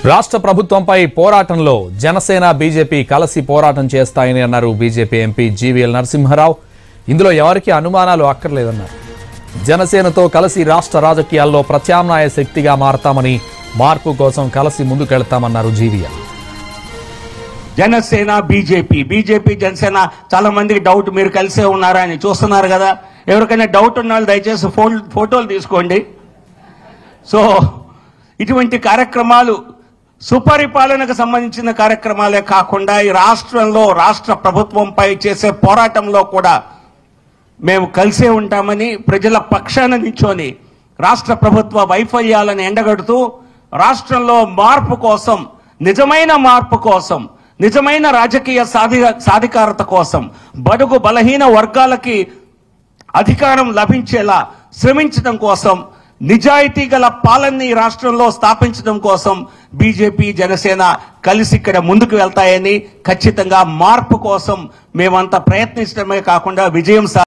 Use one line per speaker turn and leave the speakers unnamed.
రాష్ట్ర ప్రభుత్వంపై పోరాటంలో జనసేన బీజేపీ కలిసి పోరాటం చేస్తాయని అన్నారు బీజేపీ ఎంపీ జీవీఎల్ నరసింహారావు ఇందులో ఎవరికీ అనుమానాలు అక్కర్లేదన్నారు జనసేనతో కలిసి రాష్ట్ర రాజకీయాల్లో ప్రత్యామ్నాయ శక్తిగా మారతామని మార్పు కోసం కలిసి ముందుకెళ్తామన్నారు GVL
Janasena BJP BJP Janasena చాలా మందికి డౌట్ మీరు కలిసే ఉన్నారా అని చూస్తున్నారు కదా ఎవరికైనా డౌట్ ఉన్న వాళ్ళు దయచేసి ఫోన్ ఫోటోలు తీసుకోండి సో ఇటువంటి కార్యక్రమాలు సుపరిపాలనకు సంబంధించిన కార్యక్రమాలే కాకుండా ఈ రాష్ట్రంలో రాష్ట్ర ప్రభుత్వంపై చేసే పోరాటంలో కూడా మేము కలిసే ఉంటామని ప్రజల పక్షాన నించొని రాష్ట్ర ప్రభుత్వ వైఫల్యాలను ఎండగడుతూ రాష్ట్రంలో మార్పు కోసం నిజమైన మార్పు కోసం నిజమైన రాజకీయ సాధి సాధికారత కోసం బడుగు బలహీన వర్గాలకి అధికారం లభించేలా శ్రమించడం కోసం నిజాయితీ గల పాలనని ఈ రాష్ట్రంలో స్థాపించడం కోసం బీజేపీ జనసేన కలిసి ఇక్కడ ముందుకు వెళ్తాయని ఖచ్చితంగా మార్పు కోసం మేమంతా ప్రయత్నించడమే కాకుండా విజయం సా